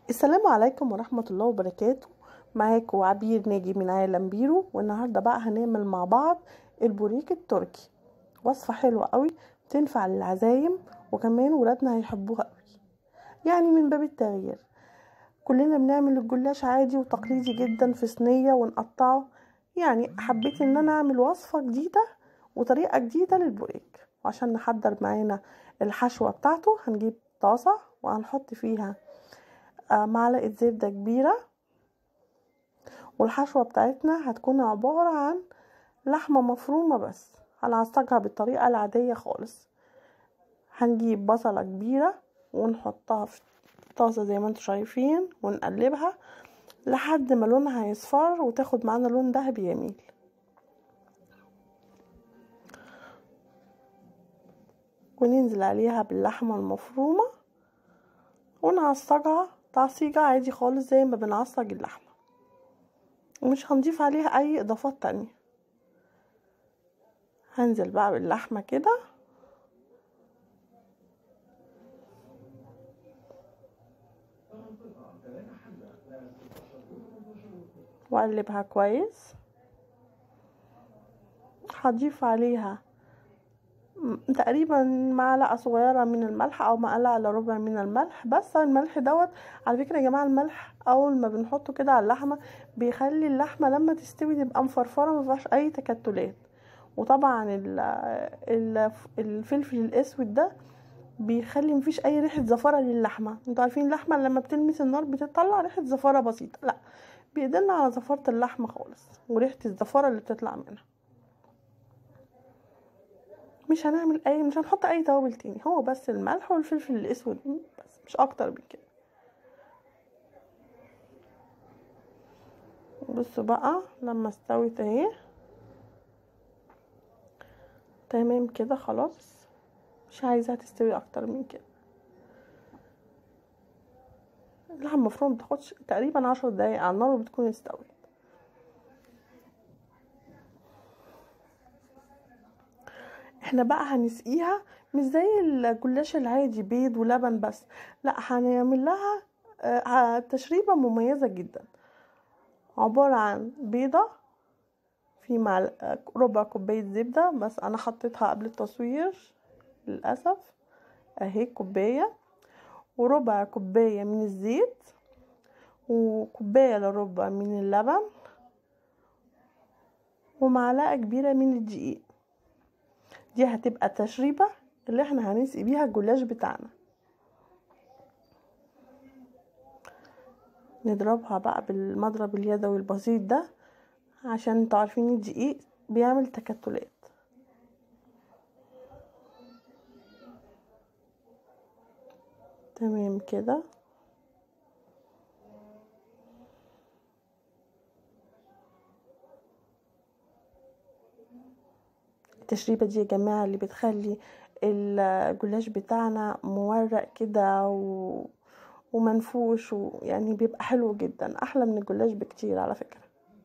السلام عليكم ورحمة الله وبركاته معاكم عبير ناجي من عالم بيرو والنهاردة بقى هنعمل مع بعض البوريك التركي وصفة حلوة قوي تنفع للعزايم وكمان ولادنا هيحبوها قوي يعني من باب التغيير كلنا بنعمل الجلاش عادي وتقليدي جدا في صينية ونقطعه يعني حبيت ان انا اعمل وصفة جديدة وطريقة جديدة للبوريك وعشان نحضر معانا الحشوة بتاعته هنجيب طاسة وهنحط فيها معلقة زبدة كبيرة والحشوة بتاعتنا هتكون عبارة عن لحمة مفرومة بس هنعصجها بالطريقة العادية خالص هنجيب بصلة كبيرة ونحطها في طاسة زي ما انتم شايفين ونقلبها لحد ما لونها يصفر وتاخد معانا لون ذهبي جميل وننزل عليها باللحمة المفرومة ونعصجها تعصيجة عادي خالص زي ما بنعصج اللحمة ومش هنضيف عليها اي اضافات تانية هنزل بقى باللحمة كده واقلبها كويس هضيف عليها تقريبا معلقه صغيره من الملح او معلقه الا ربع من الملح بس الملح دوت على فكره يا جماعه الملح اول ما بنحطه كده على اللحمه بيخلي اللحمه لما تستوي تبقى مفرفره ما فيهاش اي تكتلات وطبعا الفلفل الاسود ده بيخلي مفيش اي ريحه زفره للحمه انتوا عارفين اللحمه لما بتلمس النار بتطلع ريحه زفره بسيطه لا بيدلنا على زفره اللحمه خالص وريحه الزفره اللي بتطلع منها مش هنعمل اي مش هنحط اي توابل تاني هو بس الملح والفلفل الاسود بس مش اكتر من كده بصوا بقى لما استوت اهي تمام كده خلاص مش عايزاها تستوي اكتر من كده اللحمه المفرومه متاخدش تقريبا عشر دقايق على النار وبتكون استوت احنا بقى هنسقيها مش زي الجلاش العادي بيض ولبن بس لا هنعمل لها تشريبه مميزه جدا عباره عن بيضه في مع ربع كوبايه زبده بس انا حطيتها قبل التصوير للاسف اهي كوبايه وربع كوبايه من الزيت وكوبايه الا ربع من اللبن ومعلقه كبيره من الدقيق دي هتبقى تشريبة اللي احنا هنسقي بيها الجلاش بتاعنا نضربها بقى بالمضرب اليدوي البسيط ده عشان انتوا عارفين الدقيق بيعمل تكتلات تمام كده التشريبه دي يا جماعه اللي بتخلي الجلاش بتاعنا مورق كده و... ومنفوش ويعني بيبقى حلو جدا احلى من الجلاش بكتير على فكره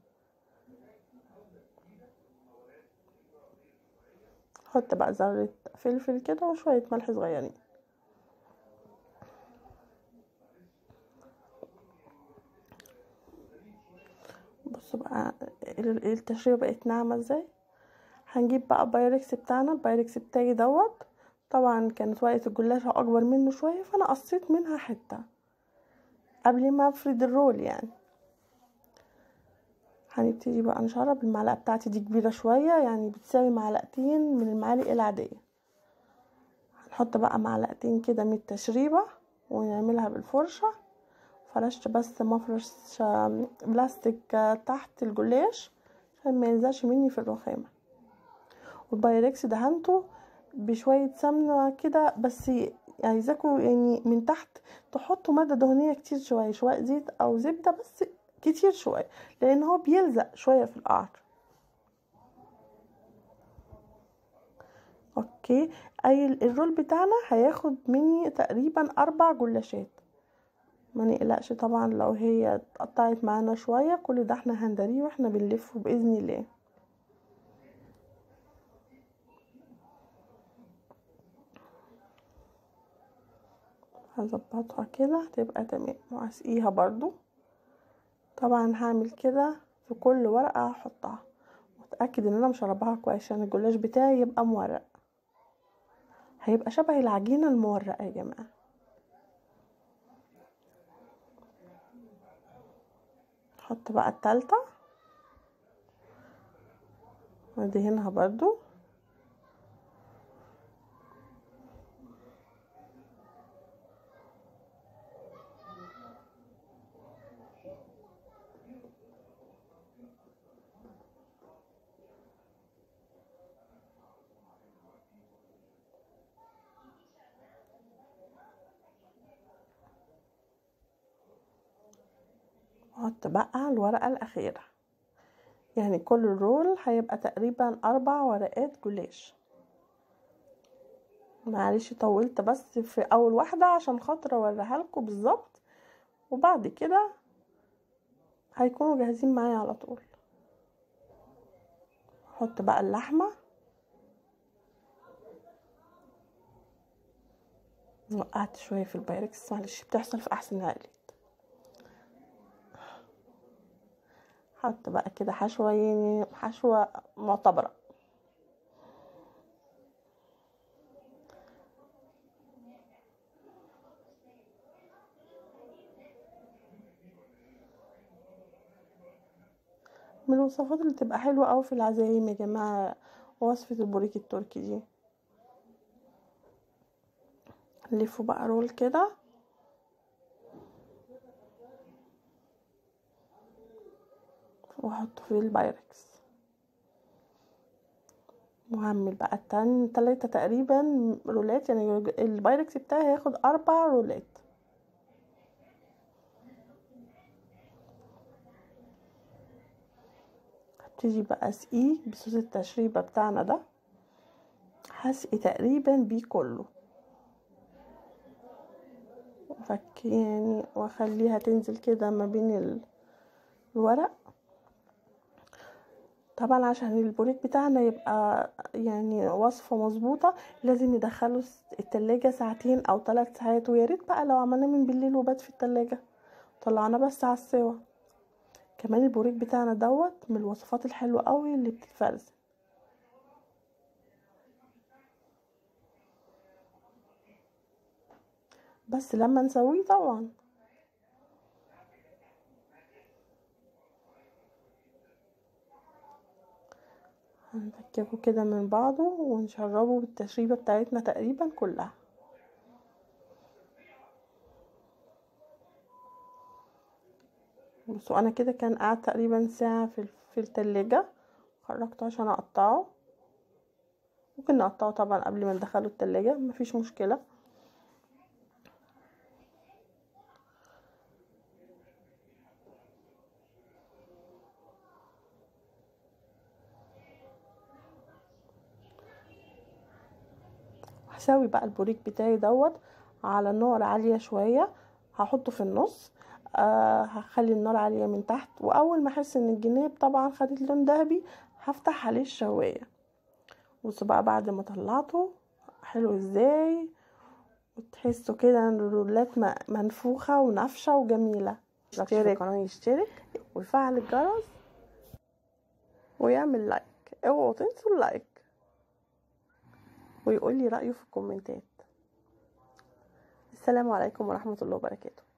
حط بقى ذره فلفل كده وشويه ملح صغيرين بصوا بقى التشريبه بقت ناعمه ازاي هنجيب بقى بايركس بتاعنا البايركس بتاعي دوت طبعا كانت ورقه الجلاشه اكبر منه شويه فانا قصيت منها حته قبل ما افرد الرول يعني هنبتدي بقى نشرب المعلقه بتاعتي دي كبيره شويه يعني بتساوي معلقتين من المعالق العاديه هنحط بقى معلقتين كده من التشريبه ونعملها بالفرشه فرشت بس مفرش بلاستيك تحت الجلاش عشان ما يلزقش مني في الرخامه والبايركس دهنته بشوية سمنة كده بس عايزاكوا يعني من تحت تحطوا مادة دهنية كتير شوية شوية زيت أو زبدة بس كتير شوية لأن هو بيلزق شوية في القعر اوكي اي الرول بتاعنا هياخد مني تقريبا اربع جلاشات ما نقلقش طبعا لو هي اتقطعت معانا شوية كل ده احنا هندريه واحنا بنلفه بإذن الله هظبطها كده هتبقى تمام واسقيها برضو طبعا هعمل كده في كل ورقة هحطها متأكد ان انا مشربها كويس عشان الجلاش بتاعي يبقى مورق هيبقى شبه العجينة المورقة يا جماعة نحط بقى التالتة وادهنها برضو احط بقى الورقة الأخيرة يعني كل رول هيبقى تقريبا أربع ورقات جلاش معلش طولت بس في أول واحدة عشان خاطر أوريها لكم بالظبط وبعد كده هيكونوا جاهزين معايا على طول احط بقى اللحمة وقعت شوية في البايركس معلش بتحصل في أحسن العائلات حط بقى كده حشوة يعني حشوة معتبرة من الوصفات اللي تبقى حلوة اوي في العزايم يا جماعة وصفة البوريك التركي دي نلفه بقى رول كده واحطه في البايركس وهعمل بقى التاني تلاتة تقريبا رولات يعني البايركس بتاعي هياخد اربع رولات هبتدي بقى اسقيه بصوص التشريبة بتاعنا ده هسقي تقريبا بيه كله فك يعني واخليها تنزل كده ما بين الورق طبعا عشان البوريك بتاعنا يبقى يعني وصفة مظبوطة لازم ندخله التلاجة ساعتين او ثلاث ساعات ويا ريت بقى لو عملناه من بالليل وبات في التلاجة طلعناه بس على السوا كمان البوريك بتاعنا دوت من الوصفات الحلوة قوي اللي بتتفرز بس لما نسويه طبعا هنفككه كده من بعضه ونشربه بالتشريبة بتاعتنا تقريبا كلها بصوا انا كده كان قعد تقريبا ساعة في, في التلاجة خرجته عشان اقطعه ممكن نقطعه طبعا قبل ما ندخله التلاجة مفيش مشكلة هسوي بقى البوريك بتاعي دوت على نار عالية شوية هحطه في النص آه هخلي النار عالية من تحت واول ما احس ان الجناب طبعا خدت لون ذهبي هفتح عليه الشواية بصوا بقى بعد ما طلعته حلو ازاي وتحسوا كده ان الرولات منفوخة ونافشة وجميلة يشترك القناة يشترك ويفعل الجرس ويعمل لايك اوعوا تنسوا اللايك ويقول لي رأيه في الكومنتات السلام عليكم ورحمة الله وبركاته